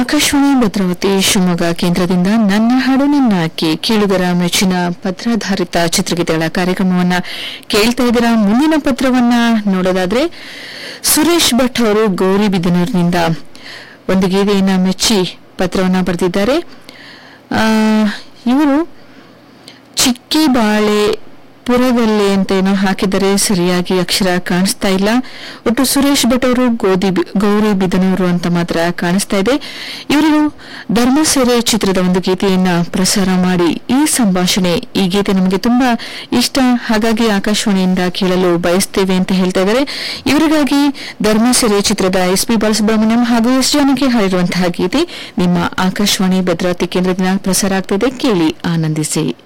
ಆಕಾಶವಾಣಿ ಭದ್ರಾವತಿ ಶಿವಮೊಗ್ಗ ಕೇಂದ್ರದಿಂದ ನನ್ನ ಹಾಡು ನನ್ನ ಆಯ್ಕೆ ಕೇಳುಗರ ಮೆಚ್ಚಿನ ಪತ್ರಾಧಾರಿತ ಚಿತ್ರಗೀತೆಗಳ ಕಾರ್ಯಕ್ರಮವನ್ನ ಕೇಳ್ತಾ ಇದ್ದೀರಾ ಮುಂದಿನ ಪತ್ರವನ್ನ ನೋಡೋದಾದ್ರೆ ಸುರೇಶ್ ಭಟ್ ಅವರು ಗೌರಿಬಿದನೂರಿನಿಂದ ಒಂದು ಗೀತೆಯನ್ನ ಮೆಚ್ಚಿ ಪತ್ರವನ್ನ ಬರೆದಿದ್ದಾರೆ ಇವರು ಚಿಕ್ಕಿ ಬಾಳೆ ಪುರದಲ್ಲಿ ಅಂತ ಏನೋ ಹಾಕಿದರೆ ಸರಿಯಾಗಿ ಅಕ್ಷರ ಕಾಣಿಸ್ತಾ ಇಲ್ಲ ಒಟ್ಟು ಸುರೇಶ್ ಭಟ್ ಅವರು ಗೋಧಿ ಬಿ- ಗೌರಿ ಬಿದನೂರು ಅಂತ ಮಾತ್ರ ಕಾಣಿಸ್ತಾ ಇದೆ ಇವರು ಧರ್ಮಸೆರೆ ಚಿತ್ರದ ಒಂದು ಗೀತೆಯನ್ನ ಪ್ರಸಾರ ಮಾಡಿ ಈ ಸಂಭಾಷಣೆ ಈ ಗೀತೆ ನಮಗೆ ತುಂಬಾ ಇಷ್ಟ ಹಾಗಾಗಿ ಆಕಾಶವಾಣಿಯಿಂದ ಕೇಳಲು ಬಯಸ್ತೇವೆ ಅಂತ ಹೇಳ್ತಾ ಇದ್ದಾರೆ ಇವರಿಗಾಗಿ ಧರ್ಮಸೆರೆ ಚಿತ್ರದ ಎಸ್ ಪಿ ಬಾಲಸುಬ್ರಹ್ಮಣ್ಯಂ ಹಾಗೂ ಎಸ್ ಜಾನಕಿ ಹಾಡಿರುವಂತಹ ಗೀತೆ ನಿಮ್ಮ ಆಕಾಶವಾಣಿ ಭದ್ರಾವತಿ ಕೇಂದ್ರದಿಂದ ಪ್ರಸಾರ ಆಗ್ತಿದೆ ಕೇಳಿ ಆನಂದಿಸಿ